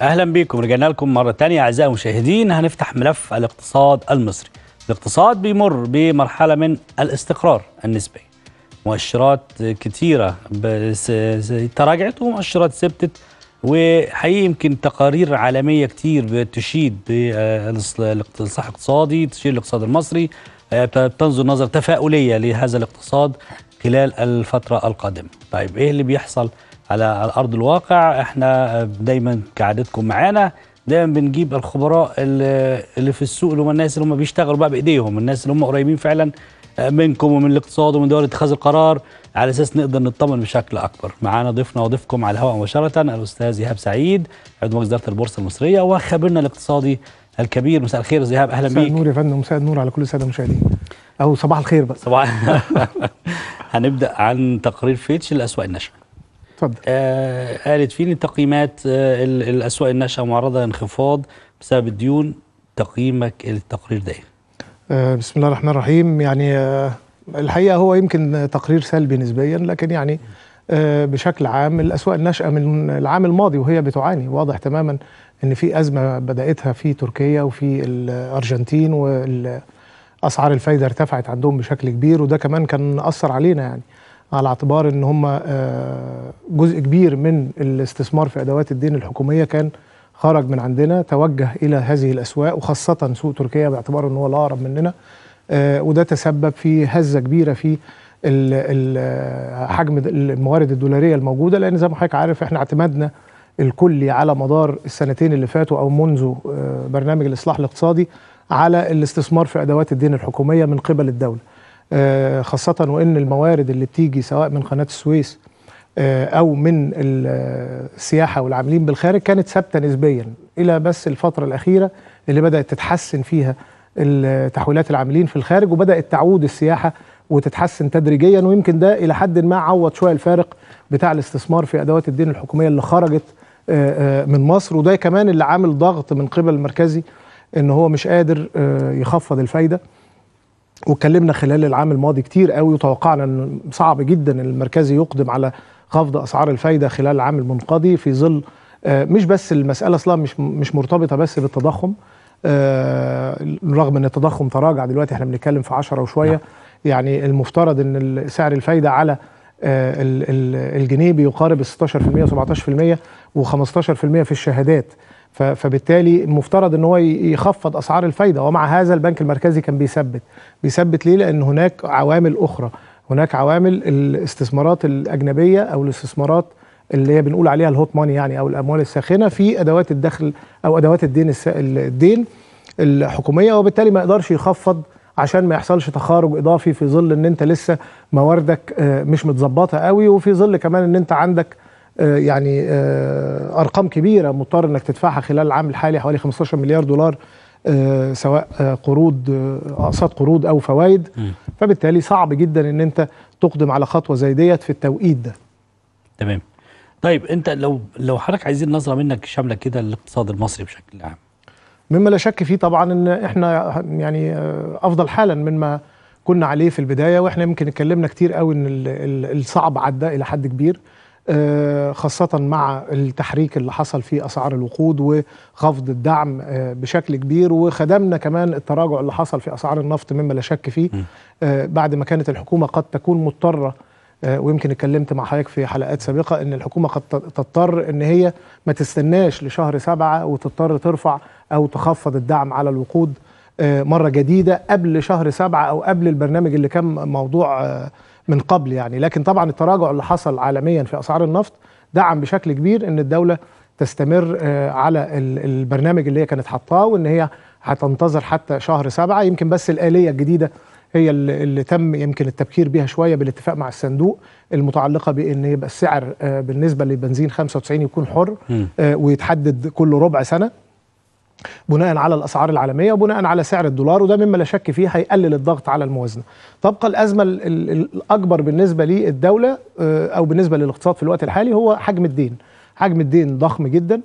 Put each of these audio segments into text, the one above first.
اهلا بكم رجعنا لكم مره تانية اعزائي المشاهدين هنفتح ملف الاقتصاد المصري الاقتصاد بيمر بمرحله من الاستقرار النسبي مؤشرات كتيره بس تراجعت ومؤشرات ثبتت وحقيقي يمكن تقارير عالميه كتير بتشيد بالاصلاح الاقتصادي تشير الاقتصاد المصري بتنظر نظره تفاؤليه لهذا الاقتصاد خلال الفتره القادمه طيب ايه اللي بيحصل على ارض الواقع احنا دايما كعادتكم معانا دايما بنجيب الخبراء اللي اللي في السوق اللي هم الناس اللي هم بيشتغلوا بقى بايديهم الناس اللي هم قريبين فعلا منكم ومن الاقتصاد ومن دول اتخاذ القرار على اساس نقدر نطمن بشكل اكبر معانا ضيفنا وضيفكم على الهواء مباشره الاستاذ ايهاب سعيد عضو مجلس اداره البورصه المصريه وخبيرنا الاقتصادي الكبير مساء الخير استاذ ايهاب اهلا مساء بيك النور يا فندم مساء النور على كل الساده المشاهدين او صباح الخير بقى صباح هنبدا عن تقرير فيتش للاسواق الناشئه اتفضل آه قالت فين التقييمات آه ال- الاسواق الناشئه معرضه لانخفاض بسبب الديون تقييمك التقرير ده إيه؟ آه بسم الله الرحمن الرحيم يعني آه الحقيقه هو يمكن تقرير سلبي نسبيا لكن يعني آه بشكل عام الاسواق الناشئه من العام الماضي وهي بتعاني واضح تماما ان في ازمه بداتها في تركيا وفي الارجنتين واسعار الفايده ارتفعت عندهم بشكل كبير وده كمان كان اثر علينا يعني على اعتبار ان هم آه، جزء كبير من الاستثمار في ادوات الدين الحكوميه كان خرج من عندنا توجه الى هذه الاسواق وخاصه سوق تركيا باعتبار ان هو الاقرب مننا آه، وده تسبب في هزه كبيره في ال- ال- حجم الموارد الدولاريه الموجوده لان زي ما حضرتك عارف احنا اعتمادنا الكلي على مدار السنتين اللي فاتوا او منذ آه، برنامج الاصلاح الاقتصادي على الاستثمار في ادوات الدين الحكوميه من قبل الدوله آه، خاصه وان الموارد اللي بتيجي سواء من قناه السويس آه، او من ال- السياحه والعاملين بالخارج كانت ثابته نسبيا الى بس الفتره الاخيره اللي بدات تتحسن فيها ال- تحويلات العاملين في الخارج وبدات تعود السياحه وتتحسن تدريجيا ويمكن ده الى حد ما عوض شويه الفارق بتاع الاستثمار في ادوات الدين الحكوميه اللي خرجت آه، آه، من مصر وده كمان اللي عامل ضغط من قبل المركزي ان هو مش قادر آه، يخفض الفايده واتكلمنا خلال العام الماضي كتير قوي وتوقعنا ان صعب جدا ان المركزي يقدم على خفض اسعار الفايده خلال العام المنقضي في ظل آه، مش بس المساله اصلا مش مش مرتبطه بس بالتضخم آه، رغم ان التضخم تراجع دلوقتي احنا بنتكلم في 10 وشويه نعم. يعني المفترض ان ال- سعر الفايده على آه، ال- ال- الجنيه بيقارب ال 16% و17% و15% في الشهادات ف- فبالتالي المفترض ان هو ي- يخفض اسعار الفايده ومع هذا البنك المركزي كان بيثبت بيثبت ليه لان هناك عوامل اخرى هناك عوامل الاستثمارات الاجنبيه او الاستثمارات اللي هي بنقول عليها الهوت ماني يعني او الاموال الساخنه في ادوات الدخل او ادوات الدين الس- الدين الحكوميه وبالتالي ما يقدرش يخفض عشان ما يحصلش تخارج اضافي في ظل ان انت لسه مواردك آه، مش متظبطه قوي وفي ظل كمان ان انت عندك آه، يعني آه، ارقام كبيره مضطر انك تدفعها خلال العام الحالي حوالي 15 مليار دولار آه، سواء آه، قروض آه، اقساط قروض او فوائد فبالتالي صعب جدا ان انت تقدم على خطوه زي ديت في التوقيت ده تمام طيب انت لو لو حضرتك عايزين نظره منك شامله كده للاقتصاد المصري بشكل عام مما لا شك فيه طبعا ان احنا يعني آه، افضل حالا مما كنا عليه في البدايه واحنا يمكن اتكلمنا كتير قوي ان ال- ال- الصعب عدى الى حد كبير آه، خاصة مع التحريك اللي حصل في أسعار الوقود وخفض الدعم آه، بشكل كبير وخدمنا كمان التراجع اللي حصل في أسعار النفط مما لا شك فيه آه، بعد ما كانت الحكومة قد تكون مضطرة آه، ويمكن اتكلمت مع حضرتك في حلقات سابقة ان الحكومة قد ت- تضطر ان هي ما تستناش لشهر سبعة وتضطر ترفع او تخفض الدعم على الوقود آه، مرة جديدة قبل شهر سبعة او قبل البرنامج اللي كان موضوع آه، من قبل يعني لكن طبعا التراجع اللي حصل عالميا في اسعار النفط دعم بشكل كبير ان الدولة تستمر آه، على ال- البرنامج اللي هي كانت حطاه وان هي هتنتظر حتى شهر سبعة يمكن بس الآلية الجديدة هي اللي اللي تم يمكن التبكير بيها شويه بالاتفاق مع الصندوق المتعلقه بان يبقى السعر آه، بالنسبه للبنزين 95 يكون حر مم. آه، ويتحدد كل ربع سنه بناء على الاسعار العالميه وبناء على سعر الدولار وده مما لا شك فيه هيقلل الضغط على الموازنه. تبقى الازمه ال- ال- الاكبر بالنسبه للدوله آه، او بالنسبه للاقتصاد في الوقت الحالي هو حجم الدين. حجم الدين ضخم جدا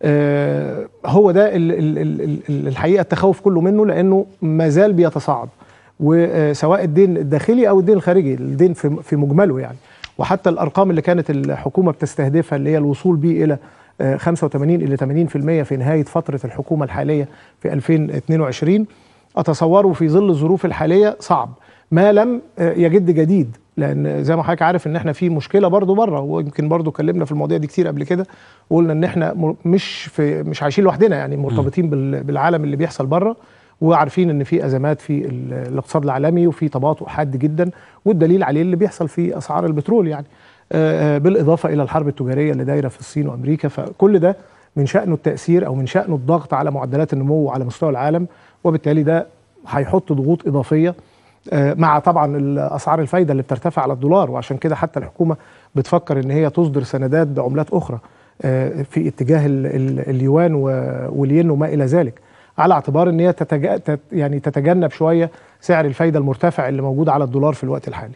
آه، هو ده ال- ال- ال- ال- الحقيقه التخوف كله منه لانه ما زال بيتصاعد وسواء الدين الداخلي او الدين الخارجي الدين في في مجمله يعني وحتى الارقام اللي كانت الحكومه بتستهدفها اللي هي الوصول بيه الى آه، 85 الى 80% في نهايه فتره الحكومه الحاليه في 2022 اتصوره في ظل الظروف الحاليه صعب ما لم آه، يجد جديد لان زي ما حضرتك عارف ان احنا في مشكله برضو بره ويمكن برضو اتكلمنا في المواضيع دي كتير قبل كده وقلنا ان احنا م- مش في مش عايشين لوحدنا يعني مرتبطين بال- بالعالم اللي بيحصل بره وعارفين ان في ازمات في ال- الاقتصاد العالمي وفي تباطؤ حاد جدا والدليل عليه اللي بيحصل في اسعار البترول يعني آه، آه، بالاضافه الى الحرب التجاريه اللي دايره في الصين وامريكا فكل ده من شانه التاثير او من شانه الضغط على معدلات النمو على مستوى العالم وبالتالي ده هيحط ضغوط اضافيه آه، مع طبعا ال- اسعار الفايده اللي بترتفع على الدولار وعشان كده حتى الحكومه بتفكر ان هي تصدر سندات بعملات اخرى آه، في اتجاه ال- ال- اليوان و- والين وما الى ذلك على اعتبار ان هي تتج... تت... يعني تتجنب شويه سعر الفايده المرتفع اللي موجود على الدولار في الوقت الحالي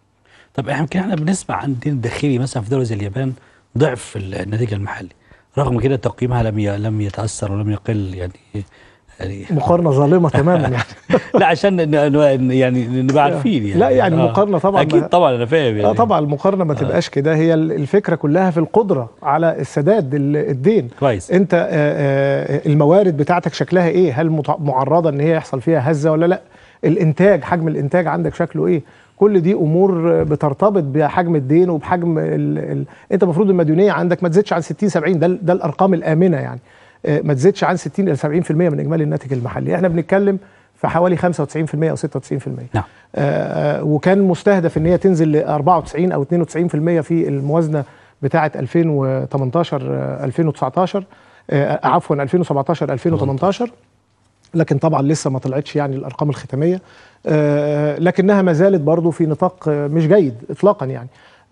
طب احنا يمكن احنا بنسمع عن الدين الداخلي مثلا في دوله زي اليابان ضعف الناتج المحلي رغم كده تقييمها لم ي- لم يتاثر ولم يقل يعني يعني مقارنه ظالمه تماما يعني لا عشان ن- ن- يعني نبقى عارفين يعني لا يعني آه. مقارنة طبعاً اكيد ما- طبعا انا فاهم يعني اه طبعا المقارنه ما تبقاش كده هي ال- الفكره كلها في القدره على السداد ال- الدين كويس انت آه، آه، الموارد بتاعتك شكلها ايه هل متع- معرضه ان هي يحصل فيها هزه ولا لا الانتاج حجم الانتاج عندك شكله ايه كل دي امور بترتبط بحجم الدين وبحجم ال... ال... انت المفروض المديونيه عندك ما تزيدش عن 60 70 ده ال- ده الارقام الامنه يعني آه، ما تزيدش عن 60 الى 70% من اجمالي الناتج المحلي احنا بنتكلم في حوالي 95% او 96% نعم آه، آه، وكان مستهدف ان هي تنزل ل 94 او 92% في الموازنه بتاعه 2018 آه، 2019 آه، عفوا 2017 2018 لكن طبعا لسه ما طلعتش يعني الارقام الختاميه آه، لكنها ما زالت برضو في نطاق آه، مش جيد اطلاقا يعني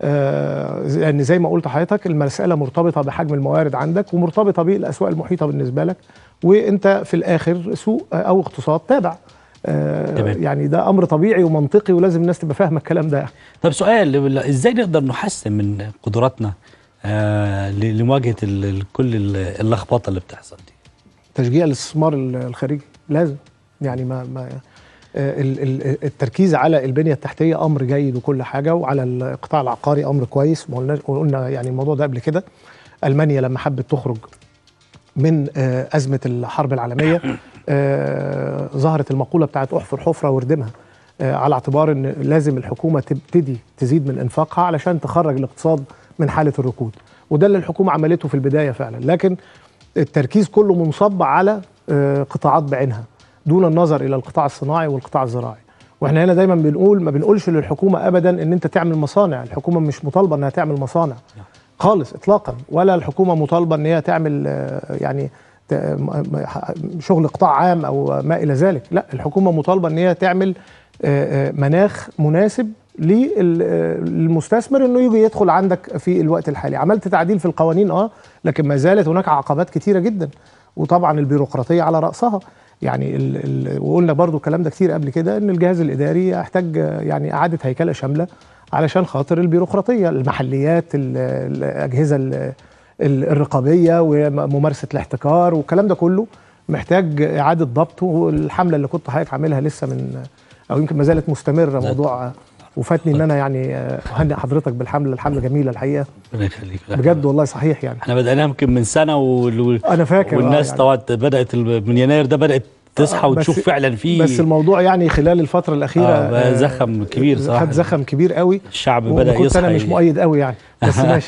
آه، لان زي ما قلت لحضرتك المساله مرتبطه بحجم الموارد عندك ومرتبطه بالاسواق المحيطه بالنسبه لك وانت في الاخر سوق آه، او اقتصاد تابع آه، تمام. يعني ده امر طبيعي ومنطقي ولازم الناس تبقى فاهمه الكلام ده طب سؤال ازاي نقدر نحسن من قدراتنا آه ل- لمواجهه ال- ال- كل ال- اللخبطه اللي بتحصل دي تشجيع الاستثمار ال- الخارجي لازم يعني ما ما آه، ال- ال- التركيز على البنيه التحتيه امر جيد وكل حاجه وعلى القطاع العقاري امر كويس ما قلناش- قلنا يعني الموضوع ده قبل كده المانيا لما حبت تخرج من آه، ازمه الحرب العالميه آه، ظهرت المقوله بتاعت احفر حفره واردمها آه، على اعتبار ان لازم الحكومه تبتدي تزيد من انفاقها علشان تخرج الاقتصاد من حاله الركود وده اللي الحكومه عملته في البدايه فعلا لكن التركيز كله منصب على آه، قطاعات بعينها دون النظر الى القطاع الصناعي والقطاع الزراعي واحنا هنا دايما بنقول ما بنقولش للحكومه ابدا ان انت تعمل مصانع الحكومه مش مطالبه انها تعمل مصانع خالص اطلاقا ولا الحكومه مطالبه ان هي تعمل آه، يعني ت- م- م- شغل قطاع عام او ما الى ذلك لا الحكومه مطالبه ان هي تعمل آه، آه، مناخ مناسب للمستثمر انه يجي يدخل عندك في الوقت الحالي عملت تعديل في القوانين اه لكن ما زالت هناك عقبات كتيره جدا وطبعا البيروقراطيه على راسها يعني ال ال وقلنا برضو الكلام ده كتير قبل كده ان الجهاز الاداري يحتاج آه، يعني اعاده هيكله شامله علشان خاطر البيروقراطيه المحليات ال- الاجهزه ال- ال- الرقابيه وممارسه الاحتكار والكلام ده كله محتاج اعاده ضبط والحمله اللي كنت حضرتك عاملها لسه من او يمكن ما زالت مستمره موضوع وفاتني ان انا يعني آه، اهنئ حضرتك بالحمله الحمله جميله الحقيقه ربنا يخليك بجد والله صحيح يعني احنا بدأناها يمكن من سنه وال... انا فاكر آه والناس يعني. طبعا بدات ال- من يناير ده بدات تصحى آه، بس- وتشوف فعلا في بس الموضوع يعني خلال الفتره الاخيره آه، بقى آه، زخم كبير صراحة. خد زخم كبير قوي الشعب بدا وكنت يصحى انا مش مؤيد قوي يعني بس ماشي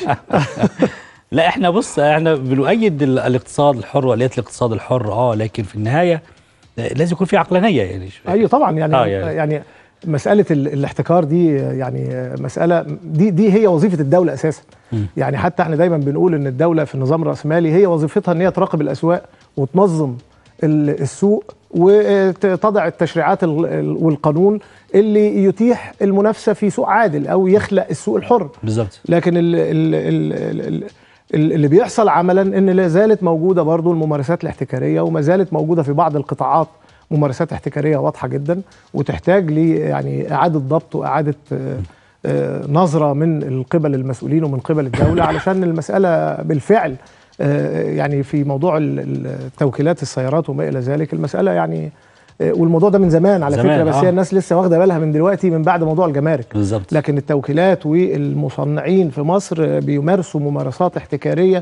لا احنا بص احنا بنؤيد ال- الاقتصاد الحر واليات الاقتصاد الحر اه لكن في النهايه آه، لازم يكون في عقلانيه يعني شوية. ايوه طبعا يعني آه، آه يعني. يعني, يعني مساله ال- الاحتكار دي يعني مساله دي دي هي وظيفه الدوله اساسا مم. يعني حتى احنا دايما بنقول ان الدوله في النظام الراسمالي هي وظيفتها ان هي تراقب الاسواق وتنظم ال- السوق وتضع التشريعات ال- ال- والقانون اللي يتيح المنافسه في سوق عادل او يخلق السوق الحر بالظبط لكن ال ال ال ال ال اللي بيحصل عملا ان لا زالت موجوده برضو الممارسات الاحتكاريه وما زالت موجوده في بعض القطاعات ممارسات احتكاريه واضحه جدا وتحتاج ل يعني اعاده ضبط واعاده آه، آه، نظره من قبل المسؤولين ومن قبل الدوله علشان المساله بالفعل آه، يعني في موضوع ال- ال- التوكيلات السيارات وما الى ذلك المساله يعني آه، والموضوع ده من زمان على زمان، فكره بس آه. هي الناس لسه واخده بالها من دلوقتي من بعد موضوع الجمارك بالظبط لكن التوكيلات والمصنعين في مصر بيمارسوا ممارسات احتكاريه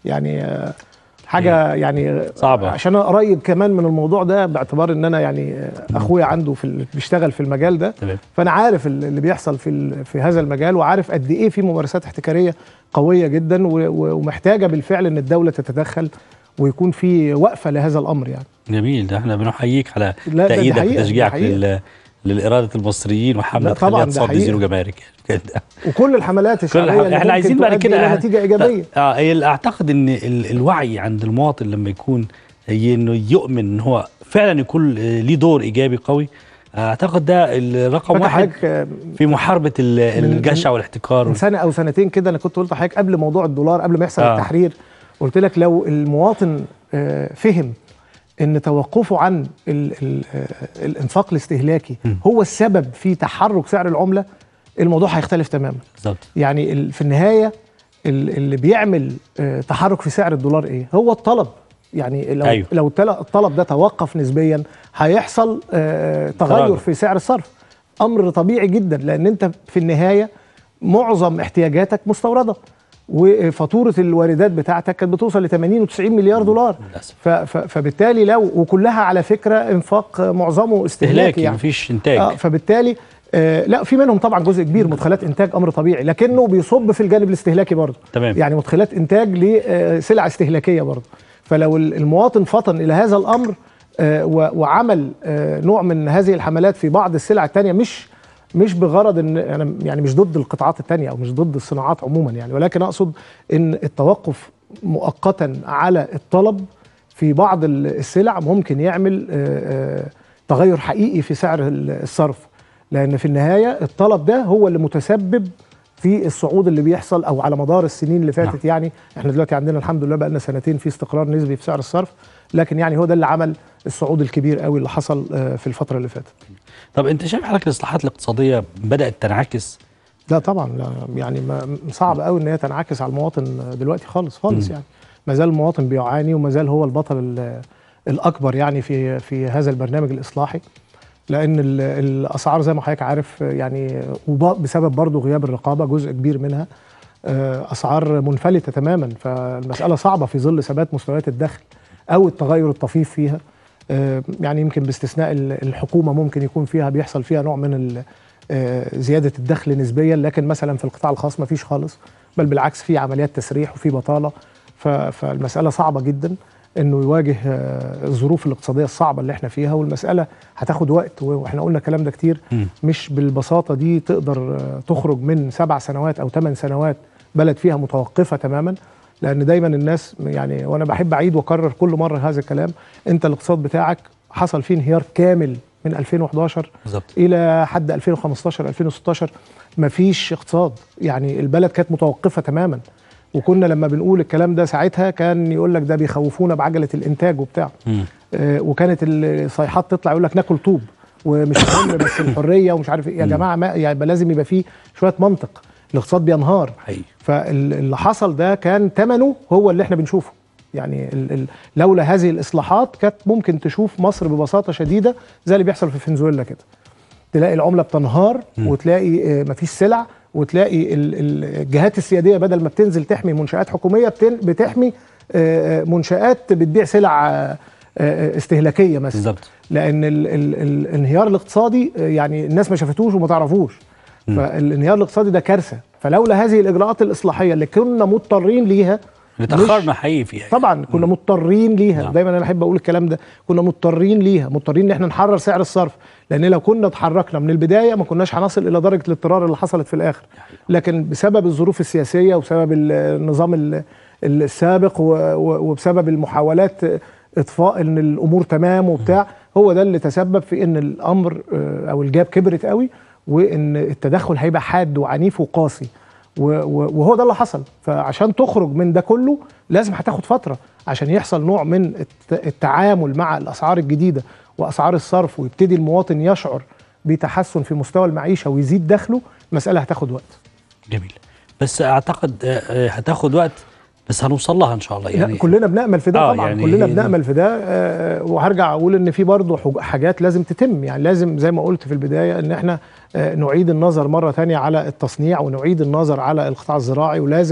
يعني آه، حاجه يعني صعبة. عشان انا قريب كمان من الموضوع ده باعتبار ان انا يعني آه، اخويا عنده في ال- بيشتغل في المجال ده تمام فانا عارف ال- اللي بيحصل في ال- في هذا المجال وعارف قد ايه في ممارسات احتكاريه قويه جدا و- و- ومحتاجه بالفعل ان الدوله تتدخل ويكون في وقفه لهذا الامر يعني جميل ده احنا بنحييك على لا، ده- ده تأييدك حقيقة، ده وتشجيعك حقيقة. لل للإرادة المصريين وحملة لا، طبعاً، خليها ده تصاب حقيقة. بزيرو جمارك يعني بجد. وكل الحملات كل الشعبيه الح- اللي احنا عايزين بعد تؤدي كده إلى نتيجه ايجابيه اه هي اعتقد ان ال- الوعي عند المواطن لما يكون هي انه يؤمن ان هو فعلا يكون آه، ليه دور ايجابي قوي اعتقد ده الرقم فاكر واحد حضرتك آه، في محاربه ال- من- الجشع والاحتكار من سنه او سنتين كده انا كنت قلت لحضرتك قبل موضوع الدولار قبل ما يحصل آه. آه. التحرير قلت لك لو المواطن آه، فهم ان توقفه عن ال ال آه، الانفاق الاستهلاكي هو السبب في تحرك سعر العمله الموضوع هيختلف تماما بالظبط يعني ال- في النهايه ال- اللي بيعمل آه، تحرك في سعر الدولار ايه هو الطلب يعني لو أيوه. لو التل- الطلب ده توقف نسبيا هيحصل آه، تغير تراجع. في سعر الصرف امر طبيعي جدا لان انت في النهايه معظم احتياجاتك مستورده وفاتوره الواردات بتاعتك كانت بتوصل ل 80 و90 مليار دولار للاسف ف- ف- فبالتالي لو وكلها على فكره انفاق معظمه استهلاكي استهلاكي يعني مفيش انتاج آه فبالتالي آه لا في منهم طبعا جزء كبير مدخلات انتاج امر طبيعي لكنه بيصب في الجانب الاستهلاكي برضه تمام. يعني مدخلات انتاج لسلع استهلاكيه برضه فلو ال- المواطن فطن الى هذا الامر آه و- وعمل آه نوع من هذه الحملات في بعض السلع الثانيه مش مش بغرض ان انا يعني مش ضد القطاعات الثانيه او مش ضد الصناعات عموما يعني ولكن اقصد ان التوقف مؤقتا على الطلب في بعض ال- السلع ممكن يعمل آه، آه، تغير حقيقي في سعر ال- الصرف لان في النهايه الطلب ده هو اللي متسبب في الصعود اللي بيحصل او على مدار السنين اللي فاتت نعم. يعني احنا دلوقتي عندنا الحمد لله بقى لنا سنتين في استقرار نسبي في سعر الصرف لكن يعني هو ده اللي عمل الصعود الكبير قوي اللي حصل آه، في الفتره اللي فاتت طب انت شايف حضرتك الاصلاحات الاقتصاديه بدات تنعكس لا طبعا لا يعني ما صعب قوي ان هي تنعكس على المواطن دلوقتي خالص خالص مم. يعني ما زال المواطن بيعاني وما زال هو البطل ال- الاكبر يعني في في هذا البرنامج الاصلاحي لان ال- الاسعار زي ما حضرتك عارف يعني وب- بسبب برضه غياب الرقابه جزء كبير منها آه، اسعار منفلته تماما فالمساله صعبه في ظل ثبات مستويات الدخل او التغير الطفيف فيها آه، يعني يمكن باستثناء ال- الحكومه ممكن يكون فيها بيحصل فيها نوع من ال- آه، زياده الدخل نسبيا لكن مثلا في القطاع الخاص ما فيش خالص بل بالعكس في عمليات تسريح وفي بطاله ف- فالمساله صعبه جدا انه يواجه آه، الظروف الاقتصاديه الصعبه اللي احنا فيها والمساله هتاخد وقت واحنا قلنا الكلام ده كتير مم. مش بالبساطه دي تقدر آه، تخرج من سبع سنوات او ثمان سنوات بلد فيها متوقفه تماما لان دايما الناس يعني وانا بحب اعيد واكرر كل مره هذا الكلام انت الاقتصاد بتاعك حصل فيه انهيار كامل من 2011 بالظبط الى حد 2015 2016 مفيش اقتصاد يعني البلد كانت متوقفه تماما وكنا لما بنقول الكلام ده ساعتها كان يقول لك ده بيخوفونا بعجله الانتاج وبتاع مم. آه، وكانت الصيحات تطلع يقول لك ناكل طوب ومش مهم بس الحريه ومش عارف ايه يا جماعه ما يعني يبقى لازم يبقى فيه شويه منطق الاقتصاد بينهار حقيقي فاللي حصل ده كان ثمنه هو اللي احنا بنشوفه يعني ال ال لولا هذه الاصلاحات كانت ممكن تشوف مصر ببساطه شديده زي اللي بيحصل في فنزويلا كده تلاقي العمله بتنهار وتلاقي آه، مفيش سلع وتلاقي ال- ال- الجهات السياديه بدل ما بتنزل تحمي منشات حكوميه بتن- بتحمي آه، آه، منشات بتبيع سلع آه، آه، استهلاكيه مثلا بالظبط لان ال ال الانهيار الاقتصادي آه، يعني الناس ما شافتوش وما تعرفوش فالانهيار الاقتصادي ده كارثه فلولا هذه الاجراءات الاصلاحيه اللي كنا مضطرين ليها اللي تاخرنا حقيقي فيها طبعا كنا مضطرين ليها نعم. دايما انا احب اقول الكلام ده كنا مضطرين ليها مضطرين ان احنا نحرر سعر الصرف لان لو كنا اتحركنا من البدايه ما كناش هنصل الى درجه الاضطرار اللي حصلت في الاخر لكن بسبب الظروف السياسيه وبسبب ال- النظام ال- السابق و- و- وبسبب المحاولات اطفاء ان الامور تمام وبتاع هو ده اللي تسبب في ان الامر آه، او الجاب كبرت قوي وان التدخل هيبقى حاد وعنيف وقاسي و- و- وهو ده اللي حصل فعشان تخرج من ده كله لازم هتاخد فتره عشان يحصل نوع من الت- التعامل مع الاسعار الجديده واسعار الصرف ويبتدي المواطن يشعر بتحسن في مستوى المعيشه ويزيد دخله المساله هتاخد وقت جميل بس اعتقد آه، آه، هتاخد وقت بس هنوصل لها ان شاء الله يعني يعني كلنا بنامل في ده آه، طبعا يعني كلنا هي- بنامل في ده آه، وهرجع اقول ان في برضه حج- حاجات لازم تتم يعني لازم زي ما قلت في البدايه ان احنا آه، نعيد النظر مره تانية على التصنيع ونعيد النظر على القطاع الزراعي ولازم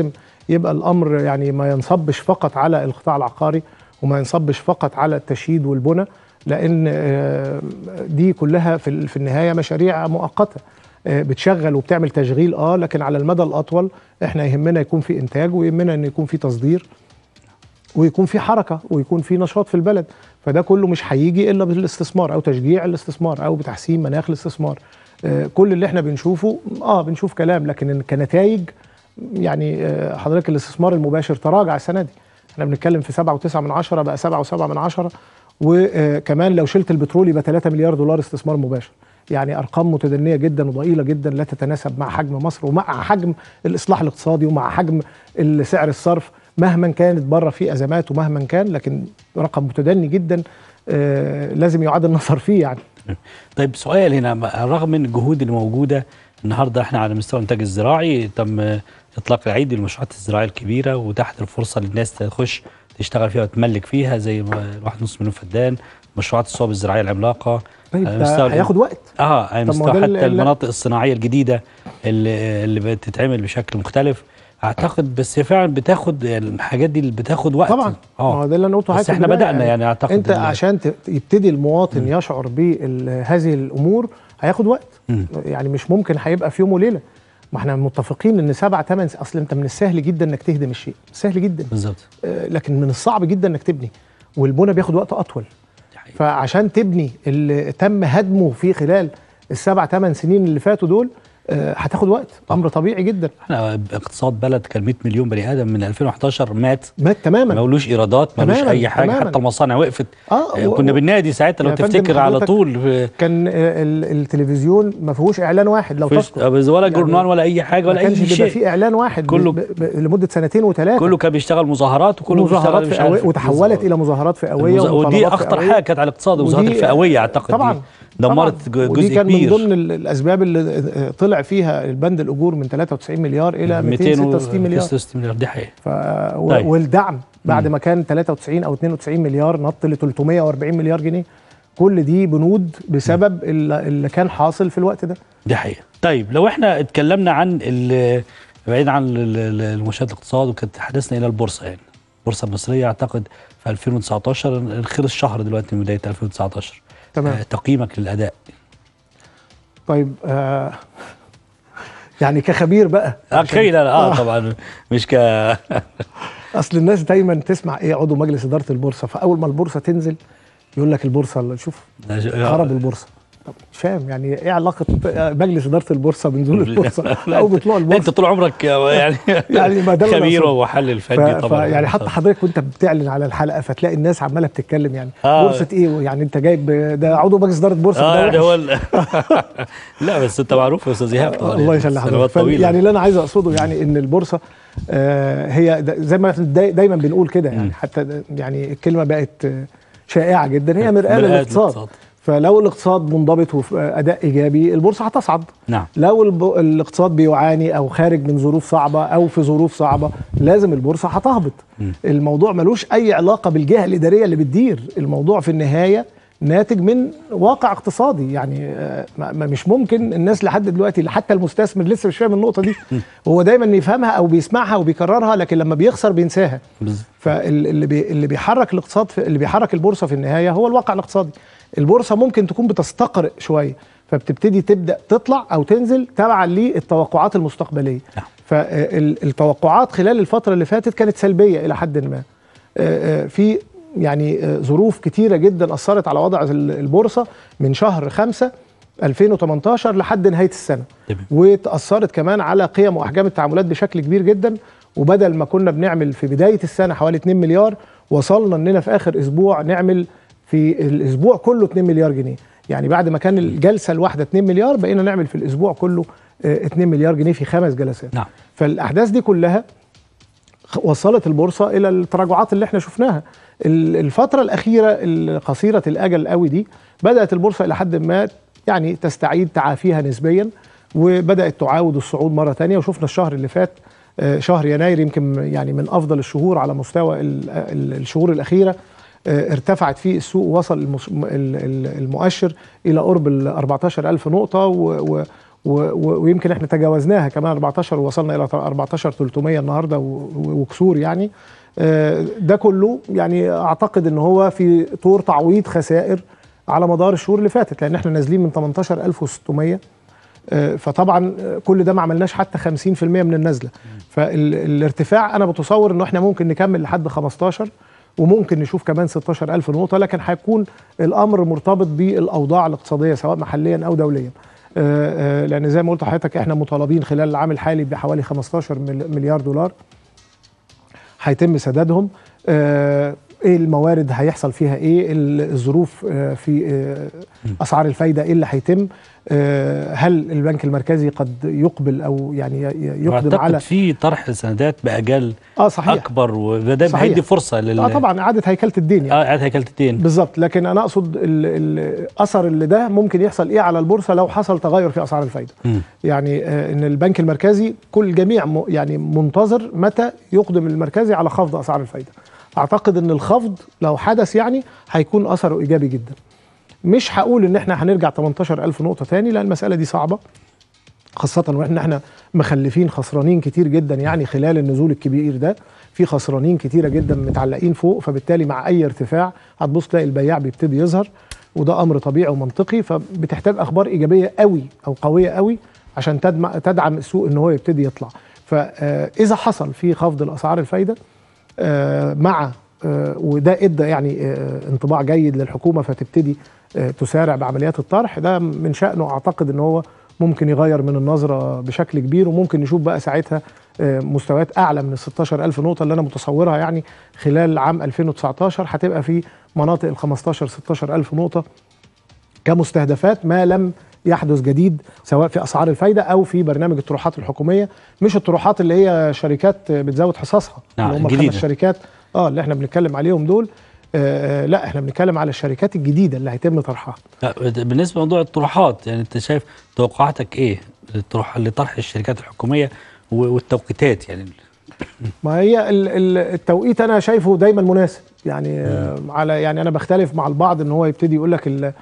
يبقى الامر يعني ما ينصبش فقط على القطاع العقاري وما ينصبش فقط على التشييد والبنى لان آه، دي كلها في ال- في النهايه مشاريع مؤقته آه، بتشغل وبتعمل تشغيل اه لكن على المدى الاطول احنا يهمنا يكون في انتاج ويهمنا ان يكون في تصدير ويكون في حركه ويكون في نشاط في البلد فده كله مش هيجي الا بالاستثمار او تشجيع الاستثمار او بتحسين مناخ الاستثمار آه، كل اللي احنا بنشوفه اه بنشوف كلام لكن كنتائج يعني آه، حضرتك الاستثمار المباشر تراجع السنه دي احنا بنتكلم في 7.9 من عشرة بقى 7.7 من عشرة وكمان لو شلت البترول يبقى 3 مليار دولار استثمار مباشر يعني ارقام متدنيه جدا وضئيله جدا لا تتناسب مع حجم مصر ومع حجم الاصلاح الاقتصادي ومع حجم سعر الصرف مهما كانت بره في ازمات ومهما كان لكن رقم متدني جدا آه لازم يعاد النظر فيه يعني طيب سؤال هنا على الرغم من الجهود اللي موجوده النهارده احنا على مستوى الانتاج الزراعي تم اطلاق العيد للمشروعات الزراعيه الكبيره وتحت الفرصه للناس تخش تشتغل فيها وتملك فيها زي ما- واحد نص مليون فدان مشروعات الصوب الزراعيه العملاقه طيب على ده مستوى هياخد وقت اه على طب ما مستوى هو ده حتى اللي- المناطق الصناعيه الجديده اللي اللي بتتعمل بشكل مختلف اعتقد بس هي فعلا بتاخد يعني الحاجات دي اللي بتاخد وقت طبعا ما هو اه ده اللي انا قلته بس حضرتك في احنا البداية بدانا يعني اعتقد انت ال- عشان ت- يبتدي المواطن يشعر بهذه الامور هياخد وقت مم. يعني مش ممكن هيبقى في يوم وليله ما احنا متفقين ان سبع ثمان اصل انت من السهل جدا انك تهدم الشيء سهل جدا بالظبط آه، لكن من الصعب جدا انك تبني والبنى بياخد وقت اطول دي حقيقة. فعشان تبني اللي تم هدمه في خلال السبع ثمان سنين اللي فاتوا دول آه، هتاخد وقت امر طبيعي جدا احنا اقتصاد بلد كان 100 مليون بني ادم من 2011 مات مات تماما ملوش ايرادات ملوش تماماً، اي حاجه تماماً. حتى المصانع وقفت اه آه، و- كنا و- بالنادي ساعتها لو يا فندم تفتكر على حضرتك طول في كان آه، ال- التلفزيون ما فيهوش اعلان واحد لو فيش تذكر ولا يعني جورنال ولا اي حاجه ما ولا كانش اي بيبقى شيء فيه اعلان واحد كله- ب- ب- لمده سنتين وثلاثه كله كان بيشتغل مظاهرات وكله مظاهرات بيشتغل مش فئوية عارف وتحولت بالظبط. الى مظاهرات فئويه المظا- ودي ومطالبات اخطر فئوية. حاجه كانت على الاقتصاد المظاهرات ودي- الفئويه اعتقد طبعا دي دمرت طبعاً. ج- ودي جزء كان كبير من ضمن ال- الاسباب اللي آه، طلع فيها البند الاجور من 93 مليار الى 266 مليار 266 مليار دي حقيقه ف... و... طيب. والدعم بعد ما كان 93 او 92 مليار نط ل 340 مليار جنيه كل دي بنود بسبب اللي اللي كان حاصل في الوقت ده دي حقيقه طيب لو احنا اتكلمنا عن ال- بعيد عن ال- ال- المنشات الاقتصاد وكانت حدثنا الى البورصه يعني البورصه المصريه اعتقد في 2019 الخير الشهر دلوقتي من بدايه 2019 تمام. آه تقييمك للاداء طيب آه يعني كخبير بقى اكيد اه, آه طبعا مش ك اصل الناس دايما تسمع ايه عضو مجلس اداره البورصه فاول ما البورصه تنزل يقول لك البورصه شوف خرب البورصه طب مش فاهم يعني ايه علاقه مجلس اداره البورصه بنزول البورصه او بطلوع انت البورصه طول عمرك يعني يعني ما ده اللي أنا خبير أقصده. ومحلل ف... فني طبعا يعني حتى حضرتك وانت بتعلن على الحلقه فتلاقي الناس عماله بتتكلم يعني آه. بورصه ايه يعني انت جايب ده عضو مجلس اداره بورصه اه ده يعني وحش. هو ال- لا بس انت معروف يا استاذ ايهاب طبعا الله يخلي سنوات حضرتك فال- طويله يعني اللي انا عايز اقصده يعني ان البورصه آه هي دا- زي ما داي- دايما بنقول كده مم. يعني حتى دا- يعني الكلمه بقت آه، شائعه جدا هي مرآه مرآة للاقتصاد للاقتصاد. فلو الاقتصاد منضبط وفي اداء ايجابي البورصه هتصعد نعم لو الب... الاقتصاد بيعاني او خارج من ظروف صعبه او في ظروف صعبه لازم البورصه هتهبط الموضوع ملوش اي علاقه بالجهه الاداريه اللي بتدير الموضوع في النهايه ناتج من واقع اقتصادي يعني آه، ما ما- مش ممكن الناس لحد دلوقتي حتى المستثمر لسه مش فاهم النقطه دي هو دايما يفهمها او بيسمعها وبيكررها لكن لما بيخسر بينساها بالظبط. فاللي بي اللي بيحرك الاقتصاد في اللي بيحرك البورصه في النهايه هو الواقع الاقتصادي البورصه ممكن تكون بتستقرئ شويه فبتبتدي تبدا تطلع او تنزل تبعا للتوقعات المستقبليه نعم. فالتوقعات خلال الفتره اللي فاتت كانت سلبيه الى حد ما آه، آه، في يعني آه، ظروف كتيره جدا اثرت على وضع ال- البورصه من شهر خمسة 2018 لحد نهايه السنه تمام. وتاثرت كمان على قيم واحجام التعاملات بشكل كبير جدا وبدل ما كنا بنعمل في بدايه السنه حوالي 2 مليار وصلنا اننا في اخر اسبوع نعمل في الاسبوع كله 2 مليار جنيه يعني بعد ما كان الجلسه الواحده 2 مليار بقينا نعمل في الاسبوع كله آه، 2 مليار جنيه في خمس جلسات نعم فالاحداث دي كلها خ- وصلت البورصه الى التراجعات اللي احنا شفناها ال- الفتره الاخيره القصيره الاجل قوي دي بدات البورصه الى حد ما يعني تستعيد تعافيها نسبيا وبدات تعاود الصعود مره تانية وشفنا الشهر اللي فات آه، شهر يناير يمكن يعني من افضل الشهور على مستوى ال- ال- الشهور الاخيره آه، ارتفعت فيه السوق وصل المش- ال- ال- المؤشر الى قرب ال 14000 نقطه و- و- و- و- ويمكن احنا تجاوزناها كمان 14 ووصلنا الى 14 300 النهارده و- و- وكسور يعني آه، ده كله يعني اعتقد ان هو في طور تعويض خسائر على مدار الشهور اللي فاتت لان احنا نازلين من 18600 آه، فطبعا آه، كل ده ما عملناش حتى 50% من النزله فالارتفاع انا بتصور انه احنا ممكن نكمل لحد 15 وممكن نشوف كمان 16000 نقطه لكن هيكون الامر مرتبط بالاوضاع الاقتصاديه سواء محليا او دوليا آه، آه، لان زي ما قلت لحضرتك احنا مطالبين خلال العام الحالي بحوالي 15 مل- مليار دولار هيتم سدادهم آه، ايه الموارد هيحصل فيها ايه ال- الظروف آه، في آه، اسعار الفايده ايه اللي هيتم آه، هل البنك المركزي قد يقبل او يعني ي- ي- يقدم اعتقد على في طرح سندات باجال اه صحيح اكبر وده صحيح. هيدي فرصه لل اه طبعا اعاده هيكله الدين يعني اه اعاده هيكله الدين بالظبط لكن انا اقصد ال- ال- اثر اللي ده ممكن يحصل ايه على البورصه لو حصل تغير في اسعار الفايده مم. يعني آه، ان البنك المركزي كل الجميع م- يعني منتظر متى يقدم المركزي على خفض اسعار الفايده اعتقد ان الخفض لو حدث يعني هيكون اثره ايجابي جدا مش هقول ان احنا هنرجع 18000 نقطه تاني لان المساله دي صعبه خاصة واحنا احنا مخلفين خسرانين كتير جدا يعني خلال النزول الكبير ده في خسرانين كتيرة جدا متعلقين فوق فبالتالي مع اي ارتفاع هتبص تلاقي البياع بيبتدي يظهر وده امر طبيعي ومنطقي فبتحتاج اخبار ايجابية قوي او قوية قوي عشان تدمع تدعم السوق ان هو يبتدي يطلع فاذا حصل في خفض الاسعار الفايدة آه، مع آه، وده ادى يعني آه، انطباع جيد للحكومه فتبتدي آه، تسارع بعمليات الطرح ده من شانه اعتقد ان هو ممكن يغير من النظره بشكل كبير وممكن نشوف بقى ساعتها آه، مستويات اعلى من ال 16000 نقطه اللي انا متصورها يعني خلال عام 2019 هتبقى في مناطق ال 15 16000 نقطه كمستهدفات ما لم يحدث جديد سواء في اسعار الفايده او في برنامج الطروحات الحكوميه مش الطروحات اللي هي شركات بتزود حصصها نعم، اللي هم الجديدة. الخمس شركات اه اللي احنا بنتكلم عليهم دول آه آه، لا احنا بنتكلم على الشركات الجديده اللي هيتم طرحها لا، بالنسبه لموضوع الطروحات يعني انت شايف توقعاتك ايه للطرح لطرح الشركات الحكوميه و- والتوقيتات يعني ما هي ال- ال- التوقيت انا شايفه دايما مناسب يعني آه على يعني انا بختلف مع البعض ان هو يبتدي يقول لك ال-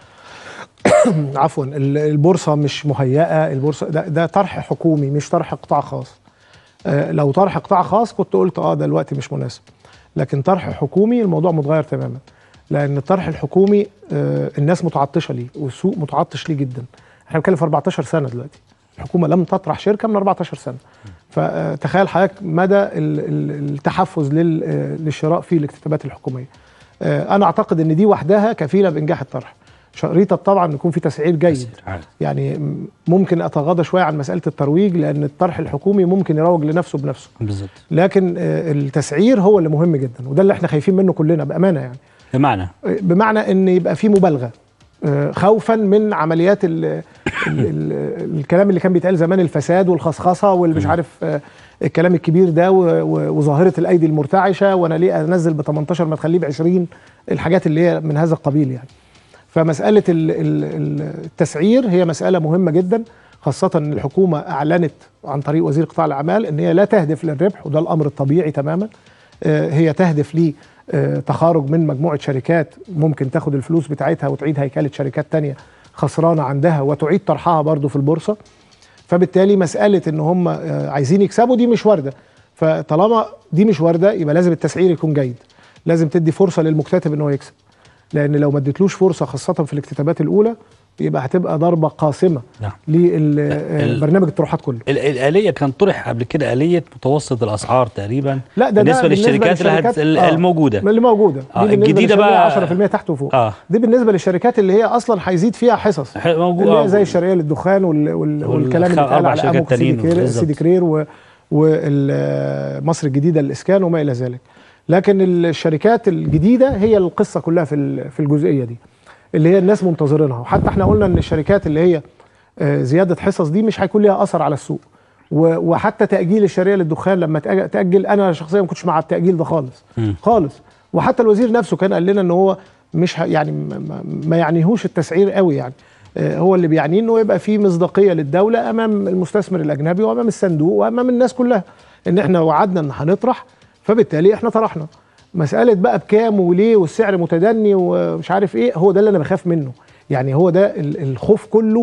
عفوا ال- البورصه مش مهيئه البورصه ده, ده طرح حكومي مش طرح قطاع خاص آه لو طرح قطاع خاص كنت قلت اه ده الوقت مش مناسب لكن طرح حكومي الموضوع متغير تماما لان الطرح الحكومي آه الناس متعطشه ليه والسوق متعطش ليه جدا احنا بنتكلم في 14 سنه دلوقتي الحكومه لم تطرح شركه من 14 سنه فتخيل حضرتك مدى ال- ال- التحفز لل- آه، للشراء في الاكتتابات الحكوميه آه، انا اعتقد ان دي وحدها كفيله بانجاح الطرح شريطه طبعا يكون في تسعير جيد عارف. يعني م- ممكن اتغاضى شويه عن مساله الترويج لان الطرح الحكومي ممكن يروج لنفسه بنفسه بالظبط لكن آه، التسعير هو اللي مهم جدا وده اللي احنا خايفين منه كلنا بامانه يعني بمعنى آه، بمعنى ان يبقى في مبالغه آه، خوفا من عمليات ال ال ال الكلام اللي كان بيتقال زمان الفساد والخصخصه والمش عارف آه، الكلام الكبير ده و- و- وظاهره الايدي المرتعشه وانا ليه انزل ب 18 ما تخليه ب 20 الحاجات اللي هي من هذا القبيل يعني فمساله ال- ال- ال- التسعير هي مساله مهمه جدا خاصة ان الحكومة اعلنت عن طريق وزير قطاع الاعمال ان هي لا تهدف للربح وده الامر الطبيعي تماما آه، هي تهدف لي آه، تخارج من مجموعة شركات ممكن تاخد الفلوس بتاعتها وتعيد هيكلة شركات تانية خسرانة عندها وتعيد طرحها برضو في البورصة فبالتالي مسألة ان هم آه، عايزين يكسبوا دي مش واردة فطالما دي مش واردة يبقى لازم التسعير يكون جيد لازم تدي فرصة للمكتتب ان هو يكسب لان لو ما اديتلوش فرصة خاصة في الاكتتابات الاولى يبقى هتبقى ضربة قاسمة نعم ال- للبرنامج الطروحات كله ال- الآلية كان طرح قبل كده آلية متوسط الأسعار تقريبا لا ده بالنسبة ده للشركات اللي هت- للشركات- ال- آه، الموجودة اللي موجوده آه، بالنسبة الجديدة للشركات بقى- 10% تحت وفوق اه دي بالنسبه للشركات اللي هي اصلا هيزيد فيها حصص ح- موجود اللي آه، هي زي الشرقيه للدخان وال... وال... والكلام اللي والخ- اتقال أربع على شركات اموك سيدي تانيين كرير بالظبط. سيدي كرير و... ومصر الجديده للاسكان وما الى ذلك لكن الشركات الجديده هي القصه كلها في ال- في الجزئيه دي اللي هي الناس منتظرينها وحتى احنا قلنا ان الشركات اللي هي آه، زياده حصص دي مش هيكون ليها اثر على السوق و- وحتى تاجيل الشرقيه للدخان لما تأج- تاجل انا شخصيا ما كنتش مع التاجيل ده خالص مم. خالص وحتى الوزير نفسه كان قال لنا ان هو مش ه- يعني ما- ما- ما يعنيهوش التسعير قوي يعني آه، هو اللي بيعنيه انه يبقى في مصداقيه للدوله امام المستثمر الاجنبي وامام الصندوق وامام الناس كلها ان احنا وعدنا ان هنطرح فبالتالي احنا طرحنا مساله بقى بكام وليه والسعر متدني ومش عارف ايه هو ده اللي انا بخاف منه يعني هو ده ال- الخوف كله